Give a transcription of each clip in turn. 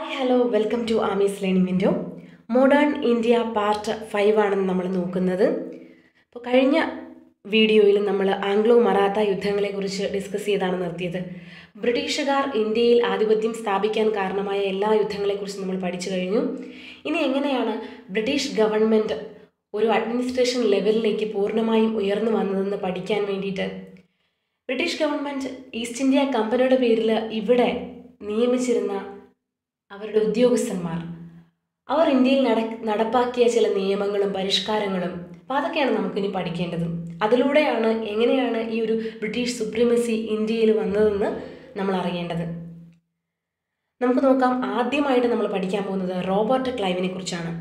hi hello welcome to Ami's learning window modern India part five ആണെന്ന് നമ്മൾ നോക്കുന്നത് അപ്പോൾ കഴിഞ്ഞ വീഡിയോയിൽ നമ്മൾ ആംഗ്ലോ മറാത്ത യുദ്ധങ്ങളെക്കുറിച്ച് ഡിസ്കസ് ചെയ്താണ് നിർത്തിയത് ബ്രിട്ടീഷുകാർ ഇന്ത്യയിൽ ആധിപത്യം സ്ഥാപിക്കാൻ കാരണമായ എല്ലാ യുദ്ധങ്ങളെക്കുറിച്ചും നമ്മൾ പഠിച്ചു കഴിഞ്ഞു ഇനി എങ്ങനെയാണ് ബ്രിട്ടീഷ് ഗവൺമെൻറ് ഒരു അഡ്മിനിസ്ട്രേഷൻ ലെവലിലേക്ക് പൂർണ്ണമായും ഉയർന്നു വന്നതെന്ന് പഠിക്കാൻ വേണ്ടിയിട്ട് ബ്രിട്ടീഷ് ഗവൺമെൻറ് ഈസ്റ്റ് ഇന്ത്യ കമ്പനിയുടെ പേരിൽ ഇവിടെ നിയമിച്ചിരുന്ന അവരുടെ ഉദ്യോഗസ്ഥന്മാർ അവർ ഇന്ത്യയിൽ നട നടപ്പാക്കിയ ചില നിയമങ്ങളും പരിഷ്കാരങ്ങളും അപ്പോൾ അതൊക്കെയാണ് നമുക്കിനി പഠിക്കേണ്ടത് അതിലൂടെയാണ് എങ്ങനെയാണ് ഈ ഒരു ബ്രിട്ടീഷ് സുപ്രീമസി ഇന്ത്യയിൽ വന്നതെന്ന് നമ്മൾ അറിയേണ്ടത് നമുക്ക് നോക്കാം ആദ്യമായിട്ട് നമ്മൾ പഠിക്കാൻ പോകുന്നത് റോബർട്ട് ക്ലൈവിനെ കുറിച്ചാണ്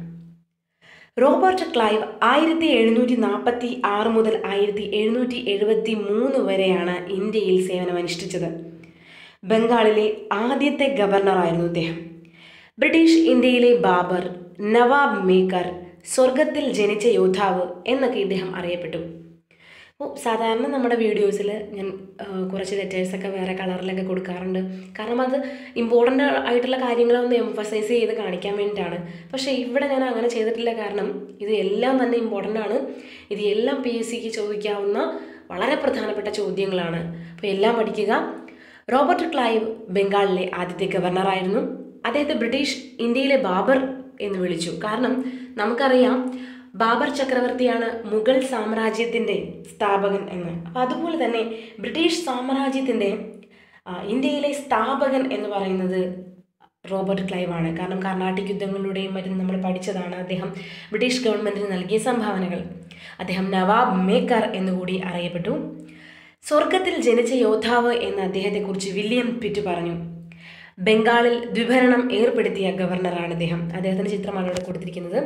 റോബർട്ട് ക്ലൈവ് ആയിരത്തി എഴുന്നൂറ്റി നാൽപ്പത്തി ആറ് മുതൽ ആയിരത്തി എഴുന്നൂറ്റി എഴുപത്തി മൂന്ന് വരെയാണ് ഇന്ത്യയിൽ സേവനമനുഷ്ഠിച്ചത് ബംഗാളിലെ ആദ്യത്തെ ഗവർണറായിരുന്നു ഇദ്ദേഹം ബ്രിട്ടീഷ് ഇന്ത്യയിലെ ബാബർ നവാബ് മേക്കർ സ്വർഗത്തിൽ ജനിച്ച യോദ്ധാവ് എന്നൊക്കെ ഇദ്ദേഹം അറിയപ്പെട്ടു അപ്പോൾ സാധാരണ നമ്മുടെ വീഡിയോസിൽ ഞാൻ ആ, കുറച്ച് ലെറ്റേഴ്സൊക്കെ വേറെ കളറിലൊക്കെ കൊടുക്കാറുണ്ട് കാരണം അത് ഇമ്പോർട്ടൻ്റ് ആയിട്ടുള്ള കാര്യങ്ങളൊന്ന് എംഫസൈസ് ചെയ്ത് കാണിക്കാൻ വേണ്ടിയിട്ടാണ് പക്ഷേ ഇവിടെ ഞാൻ അങ്ങനെ ചെയ്തിട്ടില്ല കാരണം ഇത് എല്ലാം തന്നെ ഇമ്പോർട്ടൻ്റ് ആണ് ഇത് എല്ലാം പി എസ് സിക്ക് ചോദിക്കാവുന്ന വളരെ പ്രധാനപ്പെട്ട ചോദ്യങ്ങളാണ് അപ്പോൾ എല്ലാം പഠിക്കുക റോബർട്ട് ക്ലൈവ് ബംഗാളിലെ ആദ്യത്തെ ഗവർണറായിരുന്നു അദ്ദേഹത്തെ ബ്രിട്ടീഷ് ഇന്ത്യയിലെ ബാബർ എന്ന് വിളിച്ചു കാരണം നമുക്കറിയാം ബാബർ ചക്രവർത്തിയാണ് മുഗൾ സാമ്രാജ്യത്തിൻ്റെ സ്ഥാപകൻ എന്ന് അപ്പോൾ അതുപോലെ തന്നെ ബ്രിട്ടീഷ് സാമ്രാജ്യത്തിൻ്റെ ആ, ഇന്ത്യയിലെ സ്ഥാപകൻ എന്ന് പറയുന്നത് റോബർട്ട് ക്ലൈവ് ആണ് കാരണം കർണാട്ടിക് യുദ്ധങ്ങളിലൂടെയും മറ്റും നമ്മൾ പഠിച്ചതാണ് അദ്ദേഹം ബ്രിട്ടീഷ് ഗവൺമെൻറ്റിന് നൽകിയ സംഭാവനകൾ അദ്ദേഹം നവാബ് മേക്കർ എന്നുകൂടി അറിയപ്പെട്ടു സ്വർഗത്തിൽ ജനിച്ച യോദ്ധാവ് എന്ന് അദ്ദേഹത്തെക്കുറിച്ച് വില്യം പിറ്റ് പറഞ്ഞു ബംഗാളിൽ ദ്വിഭരണം ഏർപ്പെടുത്തിയ ഗവർണറാണ് അദ്ദേഹം അദ്ദേഹത്തിൻ്റെ ചിത്രമാണ് ഇവിടെ കൊടുത്തിരിക്കുന്നത്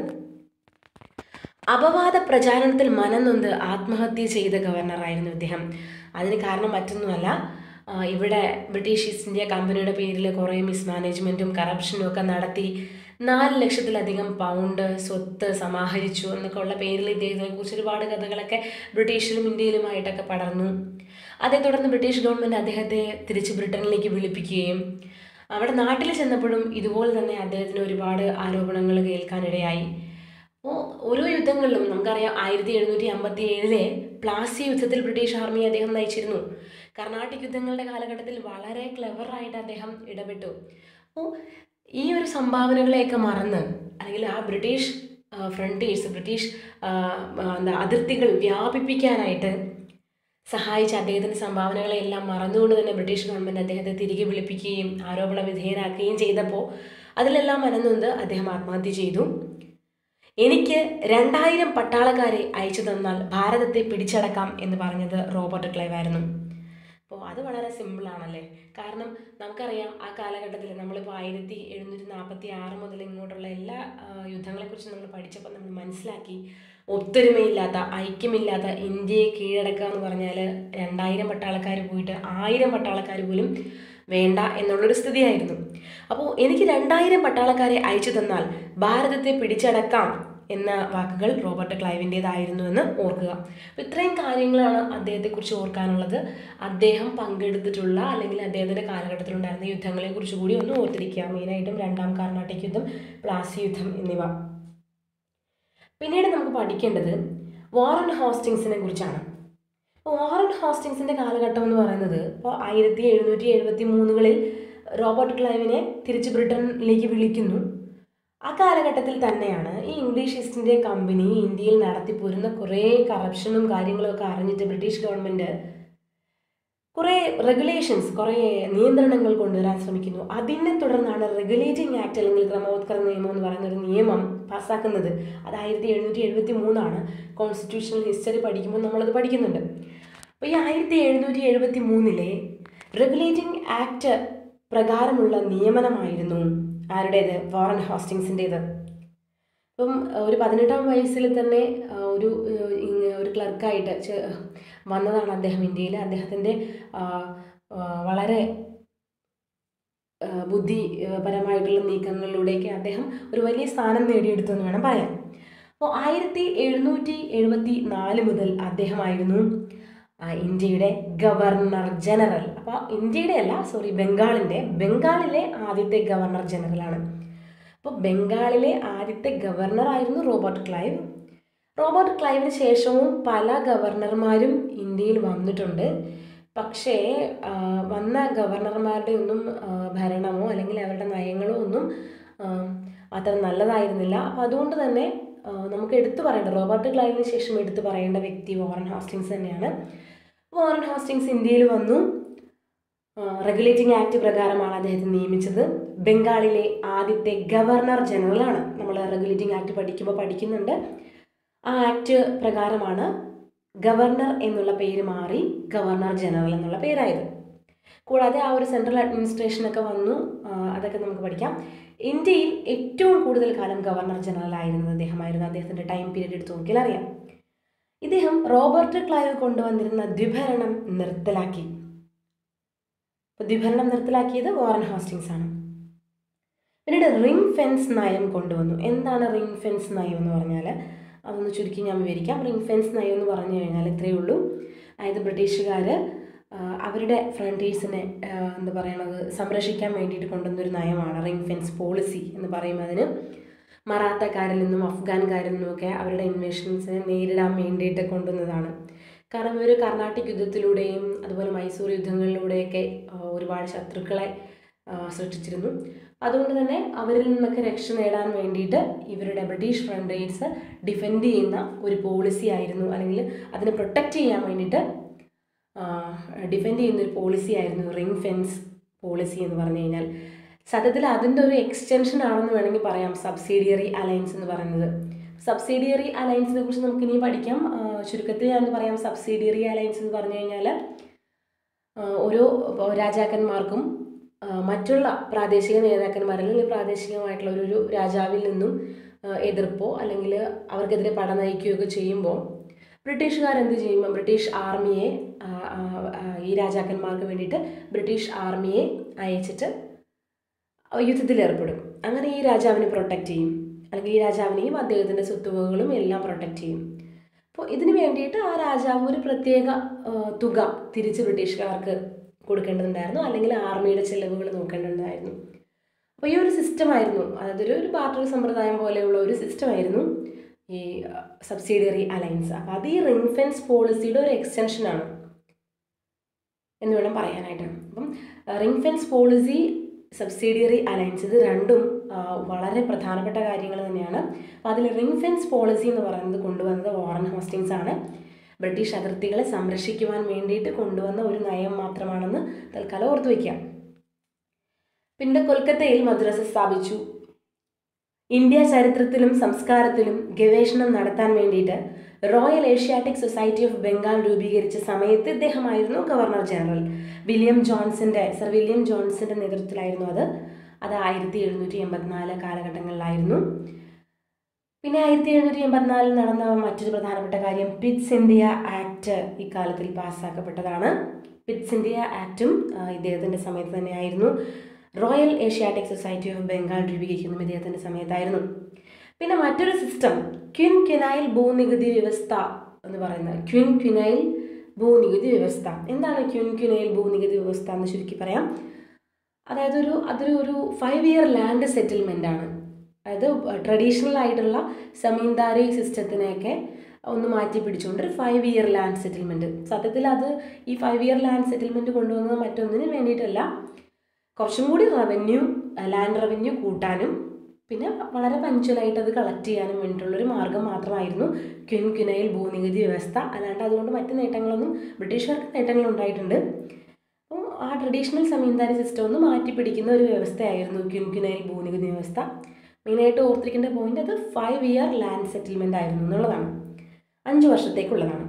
അപവാദ പ്രചാരണത്തിൽ മനംനൊന്ത് ആത്മഹത്യ ചെയ്ത ഗവർണറായിരുന്നു ഇദ്ദേഹം അതിന് കാരണം മറ്റൊന്നുമല്ല ആ, ഇവിടെ ബ്രിട്ടീഷ് ഈസ്റ്റ് ഇന്ത്യ കമ്പനിയുടെ പേരിൽ കുറേ മിസ്മാനേജ്മെൻറ്റും കറപ്ഷനും ഒക്കെ നടത്തി നാല് ലക്ഷത്തിലധികം പൗണ്ട് സ്വത്ത് സമാഹരിച്ചു എന്നൊക്കെ ഉള്ള പേരിൽ ഇദ്ദേഹത്തെ കുറിച്ച് ഒരുപാട് കഥകളൊക്കെ ബ്രിട്ടീഷിലും ഇന്ത്യയിലുമായിട്ടൊക്കെ പടർന്നു അതേ തുടർന്ന് ബ്രിട്ടീഷ് ഗവൺമെൻറ് അദ്ദേഹത്തെ തിരിച്ച് ബ്രിട്ടനിലേക്ക് വിളിപ്പിക്കുകയും അവിടെ നാട്ടിൽ ചെന്നപ്പോഴും ഇതുപോലെ തന്നെ അദ്ദേഹത്തിന് ഒരുപാട് ആരോപണങ്ങൾ കേൾക്കാനിടയായി അപ്പോൾ ഓരോ യുദ്ധങ്ങളിലും നമുക്കറിയാം ആയിരത്തി എഴുന്നൂറ്റി അമ്പത്തി ഏഴിലെ പ്ലാസി യുദ്ധത്തിൽ ബ്രിട്ടീഷ് ആർമി അദ്ദേഹം നയിച്ചിരുന്നു കർണാട്ടിക് യുദ്ധങ്ങളുടെ കാലഘട്ടത്തിൽ വളരെ ക്ലെവറായിട്ട് അദ്ദേഹം ഇടപെട്ടു അപ്പോൾ ഈ ഒരു സംഭാവനകളെയൊക്കെ മറന്ന് അല്ലെങ്കിൽ ആ ബ്രിട്ടീഷ് ഫ്രണ്ടേഴ്സ് ബ്രിട്ടീഷ് ആ, ആ, എന്താ അതിർത്തികൾ വ്യാപിപ്പിക്കാനായിട്ട് സഹായിച്ച അദ്ദേഹത്തിൻ്റെ സംഭാവനകളെല്ലാം മറന്നുകൊണ്ട് തന്നെ ബ്രിട്ടീഷ് ഗവൺമെൻറ് അദ്ദേഹത്തെ തിരികെ വിളിപ്പിക്കുകയും ആരോപണ വിധേയനാക്കുകയും ചെയ്തപ്പോൾ അതിലെല്ലാം മനന്നൊന്ന് അദ്ദേഹം ആത്മഹത്യ ചെയ്തു എനിക്ക് രണ്ടായിരം പട്ടാളക്കാരെ അയച്ചു തന്നാൽ ഭാരതത്തെ പിടിച്ചടക്കാം എന്ന് പറഞ്ഞത് റോബർട്ട് ക്ലൈവ് ആയിരുന്നു അപ്പോൾ അത് വളരെ സിമ്പിളാണല്ലേ കാരണം നമുക്കറിയാം ആ കാലഘട്ടത്തിൽ നമ്മളിപ്പോൾ ആയിരത്തി എഴുന്നൂറ്റി നാൽപ്പത്തി ആറ് മുതൽ ഇങ്ങോട്ടുള്ള എല്ലാ ആ, യുദ്ധങ്ങളെക്കുറിച്ച് നമ്മൾ പഠിച്ചപ്പോൾ നമ്മൾ മനസ്സിലാക്കി ഒത്തൊരുമയില്ലാത്ത ഐക്യമില്ലാത്ത ഇന്ത്യയെ കീഴടക്കുക എന്ന് പറഞ്ഞാൽ രണ്ടായിരം പട്ടാളക്കാർ പോയിട്ട് ആയിരം പട്ടാളക്കാർ പോലും വേണ്ട എന്നുള്ളൊരു സ്ഥിതിയായിരുന്നു അപ്പോൾ എനിക്ക് രണ്ടായിരം പട്ടാളക്കാരെ അയച്ചു തന്നാൽ ഭാരതത്തെ പിടിച്ചടക്കാം എന്ന വാക്കുകൾ റോബർട്ട് ക്ലൈവിൻ്റേതായിരുന്നു എന്ന് ഓർക്കുക അപ്പോൾ ഇത്രയും കാര്യങ്ങളാണ് അദ്ദേഹത്തെക്കുറിച്ച് ഓർക്കാനുള്ളത് അദ്ദേഹം പങ്കെടുത്തിട്ടുള്ള അല്ലെങ്കിൽ അദ്ദേഹത്തിൻ്റെ കാലഘട്ടത്തിലുണ്ടായിരുന്ന യുദ്ധങ്ങളെക്കുറിച്ച് കൂടി ഒന്ന് ഓർത്തിരിക്കുക മെയിനായിട്ടും രണ്ടാം കർണാട്ടിക് യുദ്ധം പ്ലാസി യുദ്ധം എന്നിവ പിന്നീട് നമുക്ക് പഠിക്കേണ്ടത് വാറൻ ഹോസ്റ്റിങ്സിനെ കുറിച്ചാണ് അപ്പോൾ വാറൻ ഹോസ്റ്റിങ്സിൻ്റെ കാലഘട്ടം എന്ന് പറയുന്നത് ഇപ്പോൾ ആയിരത്തി എഴുന്നൂറ്റി എഴുപത്തി മൂന്നുകളിൽ റോബർട്ട് ക്ലൈവിനെ തിരിച്ച് ബ്രിട്ടനിലേക്ക് വിളിക്കുന്നു ആ കാലഘട്ടത്തിൽ തന്നെയാണ് ഈ ഇംഗ്ലീഷ് ഈസ്റ്റ് ഇന്ത്യ കമ്പനി ഇന്ത്യയിൽ നടത്തിപ്പോരുന്ന കുറേ കറപ്ഷനും കാര്യങ്ങളും ഒക്കെ അറിഞ്ഞിട്ട് ബ്രിട്ടീഷ് ഗവൺമെൻറ് കുറേ റെഗുലേഷൻസ് കുറേ നിയന്ത്രണങ്ങൾ കൊണ്ടുവരാൻ ശ്രമിക്കുന്നു അതിനെ തുടർന്നാണ് റെഗുലേറ്റിംഗ് ആക്ട് അല്ലെങ്കിൽ ക്രമോത്കരണ നിയമം എന്ന് പറയുന്ന ഒരു നിയമം പാസ്സാക്കുന്നത് അത് ആയിരത്തി എഴുന്നൂറ്റി എഴുപത്തി മൂന്നാണ് കോൺസ്റ്റിറ്റ്യൂഷണൽ ഹിസ്റ്ററി പഠിക്കുമ്പോൾ നമ്മളത് പഠിക്കുന്നുണ്ട് അപ്പോൾ ഈ ആയിരത്തി എഴുന്നൂറ്റി എഴുപത്തി മൂന്നിലെ റെഗുലേറ്റിംഗ് ആക്ട് പ്രകാരമുള്ള നിയമനമായിരുന്നു ആരുടേത് വാറൻ ഹോസ്റ്റിങ്സിൻ്റേത് അപ്പം ഒരു പതിനെട്ടാം വയസ്സിൽ തന്നെ ആ, ഒരു ഏഹ്, ഇങ്ങ- ഒരു ക്ലർക്കായിട്ട് ചെ- വന്നതാണ് അദ്ദേഹം ഇന്ത്യയിൽ അദ്ദേഹത്തിൻ്റെ ആ, ആ, വളരെ ആ, ബുദ്ധിപരമായിട്ടുള്ള നീക്കങ്ങളിലൂടെയൊക്കെ അദ്ദേഹം ഒരു വലിയ സ്ഥാനം നേടിയെടുത്തു എന്ന് വേണം പറയാൻ അപ്പോൾ ആയിരത്തി എഴുന്നൂറ്റി എഴുപത്തി നാല് മുതൽ അദ്ദേഹമായിരുന്നു ആ, ഇന്ത്യയുടെ ഗവർണർ ജനറൽ അപ്പോൾ ഇന്ത്യയുടെ അല്ല സോറി ബംഗാളിൻ്റെ ബംഗാളിലെ ആദ്യത്തെ ഗവർണർ ജനറലാണ് അപ്പോൾ ബംഗാളിലെ ആദ്യത്തെ ഗവർണറായിരുന്നു റോബർട്ട് ക്ലൈവ് റോബർട്ട് ക്ലൈവിന് ശേഷവും പല ഗവർണർമാരും ഇന്ത്യയിൽ വന്നിട്ടുണ്ട് പക്ഷേ ആ, വന്ന ഗവർണർമാരുടെ ഒന്നും ആ, ഭരണമോ അല്ലെങ്കിൽ അവരുടെ നയങ്ങളോ ഒന്നും ആ, അത്ര നല്ലതായിരുന്നില്ല അപ്പോൾ അതുകൊണ്ട് തന്നെ ആ, നമുക്ക് എടുത്തു പറയേണ്ട റോബർട്ട് ക്ലൈവിന് ശേഷം എടുത്തു പറയേണ്ട വ്യക്തി വാറൻ ഹാസ്റ്റിങ്സ് തന്നെയാണ് വാറൻ ഹാസ്റ്റിങ്സ് ഇന്ത്യയിൽ വന്നു റെഗുലേറ്റിംഗ് ആക്ട് പ്രകാരമാണ് അദ്ദേഹത്തെ നിയമിച്ചത് ബംഗാളിലെ ആദ്യത്തെ ഗവർണർ ജനറലാണ് നമ്മൾ റെഗുലേറ്റിംഗ് ആക്ട് പഠിക്കുമ്പോൾ പഠിക്കുന്നുണ്ട് ആ ആക്ട് പ്രകാരമാണ് ഗവർണർ എന്നുള്ള പേര് മാറി ഗവർണർ ജനറൽ എന്നുള്ള പേരായത് കൂടാതെ ആ ഒരു സെൻട്രൽ അഡ്മിനിസ്ട്രേഷനൊക്കെ വന്നു ആ, അതൊക്കെ നമുക്ക് പഠിക്കാം ഇന്ത്യയിൽ ഏറ്റവും കൂടുതൽ കാലം ഗവർണർ ജനറൽ ആയിരുന്നത് അദ്ദേഹമായിരുന്നു അദ്ദേഹത്തിൻ്റെ ടൈം പീരീഡ് എടുത്ത് നോക്കിയാൽ അറിയാം ഇദ്ദേഹം റോബർട്ട് ക്ലൈവ് കൊണ്ടുവന്നിരുന്ന ദ്വിഭരണം നിർത്തലാക്കി അപ്പോൾ ദ്വിഭരണം നിർത്തലാക്കിയത് വാറൻ ഹാസ്റ്റിങ്സ് ആണ് പിന്നീട് റിംഗ് ഫെൻസ് നയം കൊണ്ടുവന്നു എന്താണ് റിംഗ് ഫെൻസ് നയം എന്ന് പറഞ്ഞാൽ അതൊന്ന് ചുരുക്കി ഞാൻ വിവരിക്കാം റിംഗ് ഫെൻസ് നയം എന്ന് പറഞ്ഞു കഴിഞ്ഞാൽ ഇത്രയേ ഉള്ളൂ അതായത് ബ്രിട്ടീഷുകാർ അവരുടെ ഫ്രണ്ടീസിനെ എന്താ പറയണത് സംരക്ഷിക്കാൻ വേണ്ടിയിട്ട് കൊണ്ടുവന്നൊരു നയമാണ് റിംഗ് ഫെൻസ് പോളിസി എന്ന് പറയുമ്പോൾ അതിന് മറാത്തക്കാരിൽ നിന്നും അഫ്ഗാൻകാരിൽ നിന്നുമൊക്കെ അവരുടെ ഇൻവേഷൻസിനെ നേരിടാൻ വേണ്ടിയിട്ട് കൊണ്ടുവന്നതാണ് കാരണം ഇവർ കർണാട്ടിക് യുദ്ധത്തിലൂടെയും അതുപോലെ മൈസൂർ യുദ്ധങ്ങളിലൂടെയൊക്കെ ആ, ഒരുപാട് ശത്രുക്കളെ ആ, സൃഷ്ടിച്ചിരുന്നു അതുകൊണ്ട് തന്നെ അവരിൽ നിന്നൊക്കെ രക്ഷ നേടാൻ വേണ്ടിയിട്ട് ഇവരുടെ ബ്രിട്ടീഷ് ഫ്രണ്ടേഴ്സ് ഡിഫെൻഡ് ചെയ്യുന്ന ഒരു പോളിസി ആയിരുന്നു അല്ലെങ്കിൽ അതിനെ പ്രൊട്ടക്റ്റ് ചെയ്യാൻ വേണ്ടിയിട്ട് ഡിഫെൻഡ് ചെയ്യുന്ന ഒരു പോളിസി ആയിരുന്നു റിംഗ് ഫെൻസ് പോളിസി എന്ന് പറഞ്ഞു കഴിഞ്ഞാൽ സത്യത്തിൽ അതിൻ്റെ ഒരു എക്സ്റ്റൻഷൻ ആണെന്ന് വേണമെങ്കിൽ പറയാം സബ്സിഡിയറി അലയൻസ് എന്ന് പറയുന്നത് സബ്സിഡിയറി അലയൻസിനെ കുറിച്ച് നമുക്ക് ഇനി പഠിക്കാം ആ, ചുരുക്കത്തിൽ ഞാൻ പറയാം സബ്സിഡിയറി അലയൻസ് എന്ന് പറഞ്ഞു കഴിഞ്ഞാൽ ആ, ഓരോ രാജാക്കന്മാർക്കും ആ, മറ്റുള്ള പ്രാദേശിക നേതാക്കന്മാർ അല്ലെങ്കിൽ പ്രാദേശികമായിട്ടുള്ള ഒരു ഒരു രാജാവിൽ നിന്നും ആ, എതിർപ്പോ അല്ലെങ്കിൽ അവർക്കെതിരെ പട നയിക്കുകയൊക്കെ ചെയ്യുമ്പോൾ ബ്രിട്ടീഷുകാർ എന്ത് ചെയ്യും ബ്രിട്ടീഷ് ആർമിയെ ആ, ആ, ആ, ഈ രാജാക്കന്മാർക്ക് വേണ്ടിയിട്ട് ബ്രിട്ടീഷ് ആർമിയെ അയച്ചിട്ട് യുദ്ധത്തിൽ ഏർപ്പെടും അങ്ങനെ ഈ രാജാവിനെ പ്രൊട്ടക്റ്റ് ചെയ്യും അല്ലെങ്കിൽ ഈ രാജാവിനെയും അദ്ദേഹത്തിൻ്റെ സ്വത്തുവകകളും എല്ലാം പ്രൊട്ടക്റ്റ് ചെയ്യും അപ്പോൾ ഇതിന് വേണ്ടിയിട്ട് ആ രാജാവ് ഒരു പ്രത്യേക ആ, തുക തിരിച്ച് ബ്രിട്ടീഷുകാർക്ക് കൊടുക്കേണ്ടതുണ്ടായിരുന്നു അല്ലെങ്കിൽ ആർമിയുടെ ചെലവുകൾ നോക്കേണ്ടതുണ്ടായിരുന്നു അപ്പോൾ ഈ ഒരു സിസ്റ്റമായിരുന്നു അതായത് ഒരു ഒരു ബാർട്ടർ സമ്പ്രദായം പോലെയുള്ള ഒരു സിസ്റ്റമായിരുന്നു ഈ സബ്സിഡിയറി അലയൻസ് അപ്പോൾ അത് ഈ റിംഗ് ഫെൻസ് പോളിസിയുടെ ഒരു എക്സ്റ്റൻഷനാണ് എന്ന് വേണം പറയാനായിട്ട് അപ്പം ring fence policy subsidiary alliance ഇത് രണ്ടും ആ, വളരെ പ്രധാനപ്പെട്ട കാര്യങ്ങൾ തന്നെയാണ് അപ്പോൾ അതിൽ റിംഗ് ഫെൻസ് പോളിസി എന്ന് പറയുന്നത് കൊണ്ടുവന്നത് വാറൻ ഹോസ്റ്റിങ്സ് ആണ് ബ്രിട്ടീഷ് അതിർത്തികളെ സംരക്ഷിക്കുവാൻ വേണ്ടിയിട്ട് കൊണ്ടുവന്ന ഒരു നയം മാത്രമാണെന്ന് തൽക്കാലം ഓർത്തു വയ്ക്കാം പിന്നെ കൊൽക്കത്തയിൽ മദ്രസ സ്ഥാപിച്ചു ഇന്ത്യ ചരിത്രത്തിലും സംസ്കാരത്തിലും ഗവേഷണം നടത്താൻ വേണ്ടിയിട്ട് Royal Asiatic Society of Bengal രൂപീകരിച്ച സമയത്ത് ഇദ്ദേഹമായിരുന്നു ഗവർണർ ജനറൽ വില്യം ജോൺസന്റെ സർ വില്യം ജോൺസന്റെ നേതൃത്വത്തിലായിരുന്നു അത് അത് ആയിരത്തി എഴുന്നൂറ്റി എൺപത്തിനാല് കാലഘട്ടങ്ങളിലായിരുന്നു പിന്നെ ആയിരത്തി എഴുന്നൂറ്റി എൺപത്തിനാലിൽ നടന്ന മറ്റൊരു പ്രധാനപ്പെട്ട കാര്യം പിറ്റ്സ് ഇന്ത്യ ആക്ട് ഇക്കാലത്തിൽ പാസ്സാക്കപ്പെട്ടതാണ് പിറ്റ്സ് ഇന്ത്യ ആക്റ്റും ആ, ഇദ്ദേഹത്തിൻ്റെ സമയത്ത് തന്നെയായിരുന്നു Royal Asiatic Society of Bengal രൂപീകരിക്കുന്നതും ഇദ്ദേഹത്തിൻ്റെ സമയത്തായിരുന്നു പിന്നെ മറ്റൊരു സിസ്റ്റം ക്വിൻ ക്വിനൈൽ ഭൂനികുതി വ്യവസ്ഥ എന്ന് പറയുന്നത് ക്വിൻ ക്വിനൈൽ ഭൂനികുതി വ്യവസ്ഥ എന്താണ് ക്വിൻ ക്വിനൈൽ ഭൂനികുതി വ്യവസ്ഥ എന്ന് ചുരുക്കി പറയാം അതായത് ഒരു അതൊരു ഒരു ഫൈവ് ഇയർ ലാൻഡ് സെറ്റിൽമെൻ്റ് ആണ് അതായത് ട്രഡീഷണൽ ആയിട്ടുള്ള സമീന്ദാരി സിസ്റ്റത്തിനെയൊക്കെ ഒന്ന് മാറ്റി പിടിച്ചുകൊണ്ട് ഒരു ഫൈവ് ഇയർ ലാൻഡ് സെറ്റിൽമെൻറ്റ് സത്യത്തിൽ അത് ഈ ഫൈവ് ഇയർ ലാൻഡ് സെറ്റിൽമെൻറ്റ് കൊണ്ടുവന്നത് മറ്റൊന്നിനും വേണ്ടിയിട്ടല്ല കുറച്ചും കൂടി റവന്യൂ ലാൻഡ് റവന്യൂ കൂട്ടാനും പിന്നെ വളരെ പഞ്ച്വലായിട്ട് അത് കളക്ട് ചെയ്യാനും വേണ്ടിയിട്ടുള്ളൊരു മാർഗം മാത്രമായിരുന്നു ക്വിൻ ക്വിനയിൽ ഭൂനികുതി വ്യവസ്ഥ അല്ലാണ്ട് അതുകൊണ്ട് മറ്റ് നേട്ടങ്ങളൊന്നും ബ്രിട്ടീഷുകാർക്ക് നേട്ടങ്ങൾ ഉണ്ടായിട്ടുണ്ട് അപ്പോൾ ആ ട്രഡീഷണൽ സമീന്ദാരി സിസ്റ്റം ഒന്ന് മാറ്റി പിടിക്കുന്ന ഒരു വ്യവസ്ഥയായിരുന്നു ക്വിൻ ക്വിനയിൽ ഭൂനികുതി വ്യവസ്ഥ മെയിനായിട്ട് ഓർത്തിരിക്കേണ്ട പോയിന്റ് അത് ഫൈവ് ഇയർ ലാൻഡ് സെറ്റിൽമെൻ്റ് ആയിരുന്നു എന്നുള്ളതാണ് അഞ്ച് വർഷത്തേക്കുള്ളതാണ്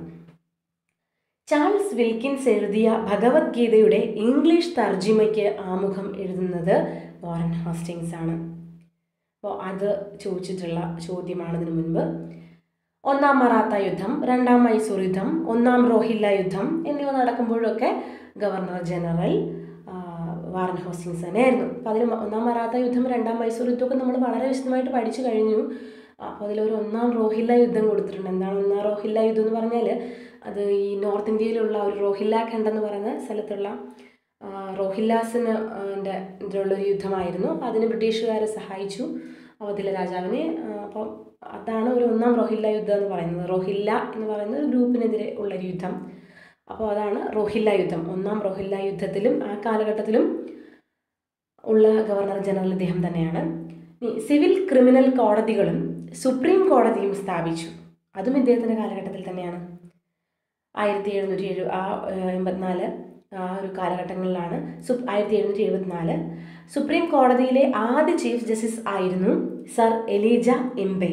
ചാൾസ് വിൽക്കിൻസ് എഴുതിയ ഭഗവത്ഗീതയുടെ ഇംഗ്ലീഷ് തർജിമയ്ക്ക് ആമുഖം എഴുതുന്നത് വാറൻ ഹാസ്റ്റിങ്സ് ആണ് അപ്പോൾ അത് ചോദിച്ചിട്ടുള്ള ചോദ്യമാണ് ഇതിനു മുൻപ് ഒന്നാം മറാത്ത യുദ്ധം രണ്ടാം മൈസൂർ യുദ്ധം ഒന്നാം റോഹില്ല യുദ്ധം എന്നിവ നടക്കുമ്പോഴൊക്കെ ഗവർണർ ജനറൽ ആ, വാറൻ ഹോസ്റ്റിങ്സ് തന്നെയായിരുന്നു അപ്പോൾ അതിൽ ഒന്നാം മറാത്ത യുദ്ധം രണ്ടാം മൈസൂർ യുദ്ധമൊക്കെ നമ്മൾ വളരെ വിശദമായിട്ട് പഠിച്ചു കഴിഞ്ഞു അപ്പോൾ അതിലൊരു ഒന്നാം റോഹില്ല യുദ്ധം കൊടുത്തിട്ടുണ്ട് എന്താണ് ഒന്നാം റോഹില്ല യുദ്ധം എന്ന് പറഞ്ഞാൽ അത് ഈ നോർത്ത് ഇന്ത്യയിലുള്ള ഒരു റോഹില്ല ഖണ്ഡ് എന്ന് പറയുന്ന സ്ഥലത്തുള്ള ആ, റോഹില്ലാസിന് ൻ്റെ ഇതിലുള്ളൊരു യുദ്ധമായിരുന്നു അപ്പോൾ അതിന് ബ്രിട്ടീഷുകാരെ സഹായിച്ചു അവധിലെ രാജാവിനെ ആ, അപ്പം അതാണ് ഒരു ഒന്നാം റോഹില്ല യുദ്ധം എന്ന് പറയുന്നത് റോഹില്ല എന്ന് പറയുന്ന ഒരു ഗ്രൂപ്പിനെതിരെ ഉള്ളൊരു യുദ്ധം അപ്പോൾ അതാണ് റോഹില്ല യുദ്ധം ഒന്നാം റോഹില്ല യുദ്ധത്തിലും ആ കാലഘട്ടത്തിലും ഉള്ള ഗവർണർ ജനറൽ ഇദ്ദേഹം തന്നെയാണ് ഇനി സിവിൽ ക്രിമിനൽ കോടതികളും സുപ്രീം കോടതിയും സ്ഥാപിച്ചു അതും ഇദ്ദേഹത്തിൻ്റെ കാലഘട്ടത്തിൽ തന്നെയാണ് ആയിരത്തി എഴുന്നൂറ്റി എഴു ആ ഏഹ്, എൺപത്തിനാല് ആ ഒരു കാലഘട്ടങ്ങളിലാണ് സു ആയിരത്തി എഴുന്നൂറ്റി എഴുപത്തിനാല് സുപ്രീം കോടതിയിലെ ആദ്യ ചീഫ് ജസ്റ്റിസ് ആയിരുന്നു sir Elijah Impey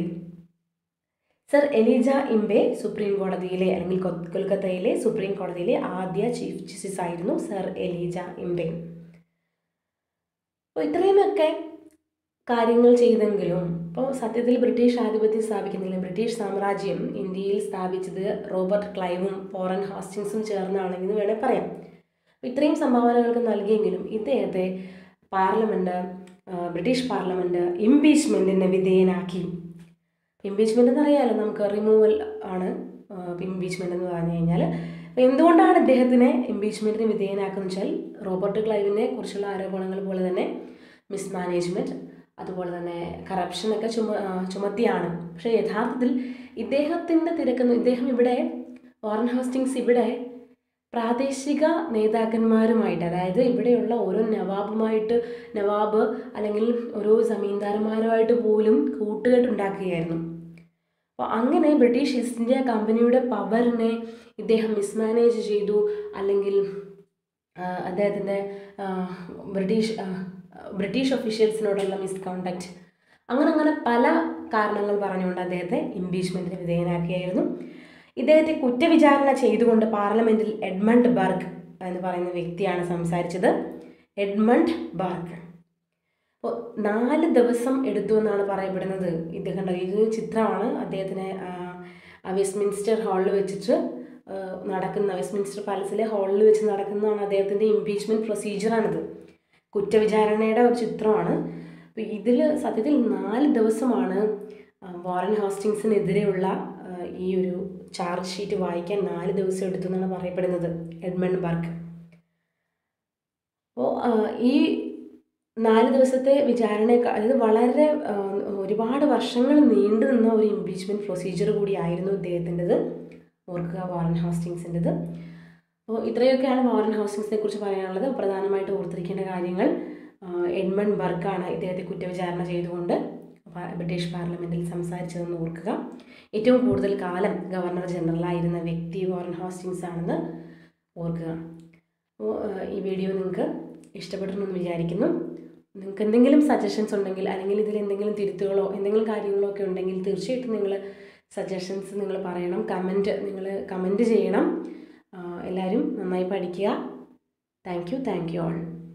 sir Elijah Impey supreme കോടതിയിലെ അല്ലെങ്കിൽ കൊ- കൊൽക്കത്തയിലെ സുപ്രീം കോടതിയിലെ ആദ്യ ചീഫ് ജസ്റ്റിസ് ആയിരുന്നു സർ എലീജ ഇംബെ അപ്പോൾ ഇത്രയുമൊക്കെ കാര്യങ്ങൾ ചെയ്തെങ്കിലും ഇപ്പോൾ സത്യത്തിൽ ബ്രിട്ടീഷ് ആധിപത്യം സ്ഥാപിക്കുന്നില്ല ബ്രിട്ടീഷ് സാമ്രാജ്യം ഇന്ത്യയിൽ സ്ഥാപിച്ചത് റോബർട്ട് ക്ലൈവും പോറൻ ഹാസ്റ്റിങ്സും ചേർന്നാണെന്ന് വേണേൽ പറയാം അപ്പോൾ ഇത്രയും സംഭാവനകൾക്ക് നൽകിയെങ്കിലും ഇദ്ദേഹത്തെ പാർലമെൻറ്റ് ആ, ബ്രിട്ടീഷ് പാർലമെൻറ്റ് ഇംപീച്ച്മെൻറ്റിന് വിധേയനാക്കി ഇംപീച്ച്മെൻ്റ് എന്നറിയാമല്ലോ നമുക്ക് റിമൂവൽ ആണ് ഇംപീച്ച്മെൻ്റ് എന്ന് പറഞ്ഞു കഴിഞ്ഞാൽ അപ്പോൾ എന്തുകൊണ്ടാണ് ഇദ്ദേഹത്തിനെ ഇംപീച്ച്മെൻറ്റിന് വിധേയനാക്കുന്നത് വെച്ചാൽ റോബർട്ട് ക്ലൈവിനെ കുറിച്ചുള്ള ആരോപണങ്ങൾ പോലെ തന്നെ മിസ്മാനേജ്മെൻറ്റ് അതുപോലെ തന്നെ കറപ്ഷനൊക്കെ ചുമ ആ, ചുമത്തിയാണ് പക്ഷേ യഥാർത്ഥത്തിൽ ഇദ്ദേഹത്തിൻ്റെ തിരക്കുന്ന ഇദ്ദേഹം ഇവിടെ വാറൻ ഹോസ്റ്റിങ്സ് ഇവിടെ പ്രാദേശിക നേതാക്കന്മാരുമായിട്ട് അതായത് ഇവിടെയുള്ള ഓരോ നവാബുമായിട്ട് നവാബ് അല്ലെങ്കിൽ ഓരോ ജമീന്ദാർമാരുമായിട്ട് പോലും കൂട്ടുകെട്ടുണ്ടാക്കുകയായിരുന്നു അപ്പോൾ അങ്ങനെ ബ്രിട്ടീഷ് ഈസ്റ്റ് ഇന്ത്യ കമ്പനിയുടെ പവറിനെ ഇദ്ദേഹം മിസ്മാനേജ് ചെയ്തു അല്ലെങ്കിൽ ആ, അദ്ദേഹത്തിൻ്റെ ആ, ബ്രിട്ടീഷ് ആ, ബ്രിട്ടീഷ് ഒഫീഷ്യൽസിനോടുള്ള മിസ്കോണ്ടാക്ട് അങ്ങനെ അങ്ങനെ പല കാരണങ്ങൾ പറഞ്ഞുകൊണ്ട് അദ്ദേഹത്തെ ഇംപീച്ച്മെൻറ്റിന് വിധേയനാക്കിയായിരുന്നു ഇദ്ദേഹത്തെ കുറ്റവിചാരണ ചെയ്തുകൊണ്ട് പാർലമെൻറ്റിൽ എഡ്മണ്ട് ബർഗ് എന്ന് പറയുന്ന വ്യക്തിയാണ് സംസാരിച്ചത് എഡ്മണ്ട് ബർഗ് അപ്പോൾ നാല് ദിവസം എടുത്തു എന്നാണ് പറയപ്പെടുന്നത് ഇത് കണ്ടോ ഇത് ചിത്രമാണ് അദ്ദേഹത്തിനെ ആ, ആ വെസ്റ്റ്മിൻസ്റ്റർ ഹാളിൽ വെച്ചിട്ട് ആ, നടക്കുന്ന വെസ്റ്റ്മിൻസ്റ്റർ പാലസിലെ ഹാളിൽ വെച്ച് നടക്കുന്നതാണ് അദ്ദേഹത്തിൻ്റെ ഇംപീച്ച്മെൻറ്റ് പ്രൊസീജിയറാണിത് കുറ്റവിചാരണയുടെ ഒരു ചിത്രമാണ് അപ്പോൾ ഇതിൽ സത്യത്തിൽ നാല് ദിവസമാണ് ആ, വാറൻ ഹോസ്റ്റിങ്സിനെതിരെയുള്ള ആ, ഈ ഒരു ചാർജ് ഷീറ്റ് വായിക്കാൻ നാല് ദിവസം എടുത്തു എന്നാണ് പറയപ്പെടുന്നത് എഡ്മണ്ട് ബർഗ് അപ്പോൾ ഈ നാല് ദിവസത്തെ വിചാരണ അതായത് വളരെ ആ, ഒരുപാട് വർഷങ്ങൾ നീണ്ടു നിന്ന ഒരു ഇംപീച്ച്മെൻറ്റ് പ്രൊസീജിയർ കൂടിയായിരുന്നു ഇദ്ദേഹത്തിൻ്റെത് ഓർക്കുക വാറൻ ഹോസ്റ്റിങ്സിൻ്റെത് അപ്പോൾ ഇത്രയൊക്കെയാണ് വാറൻ ഹോസ്റ്റിങ്സിനെ കുറിച്ച് പറയാനുള്ളത് പ്രധാനമായിട്ട് ഓർത്തിരിക്കേണ്ട കാര്യങ്ങൾ ആ, എഡ്മണ്ട് ബർക്കാണ് ഇദ്ദേഹത്തെ കുറ്റവിചാരണ ചെയ്തുകൊണ്ട് പ- ബ്രിട്ടീഷ് പാർലമെൻറ്റിൽ സംസാരിച്ചതെന്ന് ഓർക്കുക ഏറ്റവും കൂടുതൽ കാലം ഗവർണർ ജനറലായിരുന്ന വ്യക്തി വാറൻ ഹോസ്റ്റിങ്സ് ആണെന്ന് ഓർക്കുക അപ്പോൾ ആ, ഈ വീഡിയോ നിങ്ങൾക്ക് ഇഷ്ടപ്പെട്ടിട്ടുണ്ടെന്ന് വിചാരിക്കുന്നു നിങ്ങൾക്ക് എന്തെങ്കിലും സജഷൻസ് ഉണ്ടെങ്കിൽ അല്ലെങ്കിൽ ഇതിൽ എന്തെങ്കിലും തിരുത്തുകളോ എന്തെങ്കിലും കാര്യങ്ങളോ ഒക്കെ ഉണ്ടെങ്കിൽ തീർച്ചയായിട്ടും നിങ്ങൾ സജഷൻസ് നിങ്ങൾ പറയണം കമൻറ്റ് നിങ്ങൾ കമൻറ്റ് ചെയ്യണം ആ, എല്ലാവരും നന്നായി പഠിക്കുക thank you thank you all